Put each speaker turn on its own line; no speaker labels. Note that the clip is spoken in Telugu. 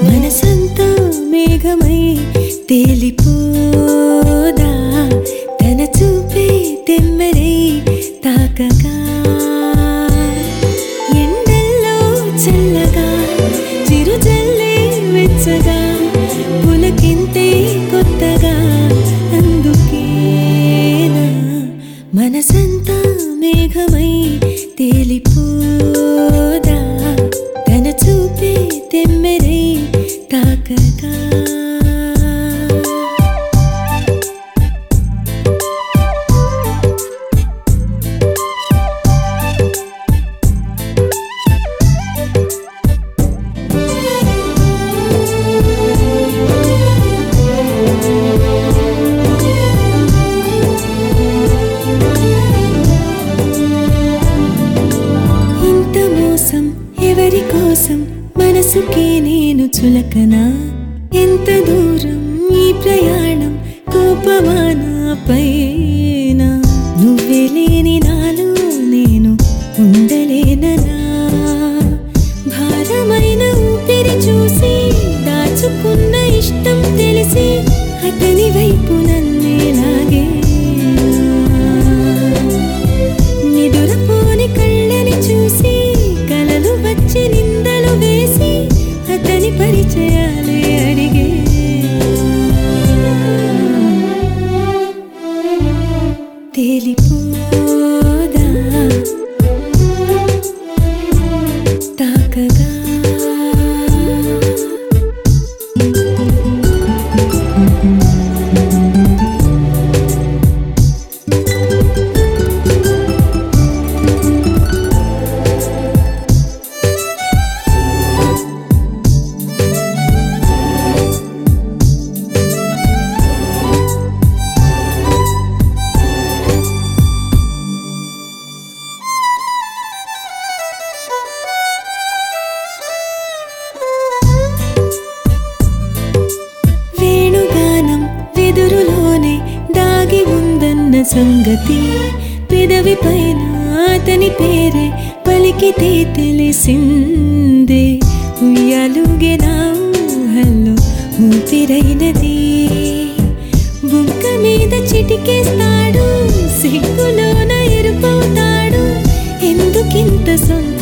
మనసంతా మేఘమై తేలిపోదా తన చూపే తెమ్మెరై తాకగా ఎండల్లో చల్లగా చిరుజల్లే వెచ్చగా పులకింతే కొత్తగా అందుకేనా మనసంతా మేఘమై తేలిపోదా తన చూపే తెమ్మెరై తాకగా ఇంత మోసం ఎవరి కోసం మనసుకే నేను చులకనా ఎంత దూరం ఈ ప్రయాణం కోపమానా పైన నువ్వే లేని నాలో నేను ఉండలేననా భారమైన ఊపిరి చూసి దాచుకున్న ఇష్టం తెలిసి అతని వైపు నన్నే లాగే నిదురపోని కళ్ళని చూసి కలలు వచ్చి నిందలు వేసి అతని పరిచయాలే అడిగే తేలిపోదా తాకగా వేణుగానం వెదురులోనే దాగి ఉందన్న సంగతి పెదవి పైన అతని పేరే పలికితే తెలిసిందే ఉయ్యాలుగే నా ఊహల్లో ఊపిరైనది బుక్క మీద చిటికేస్తాడు సిగ్గులోన ఎరుపవుతాడు ఎందుకింత సొంత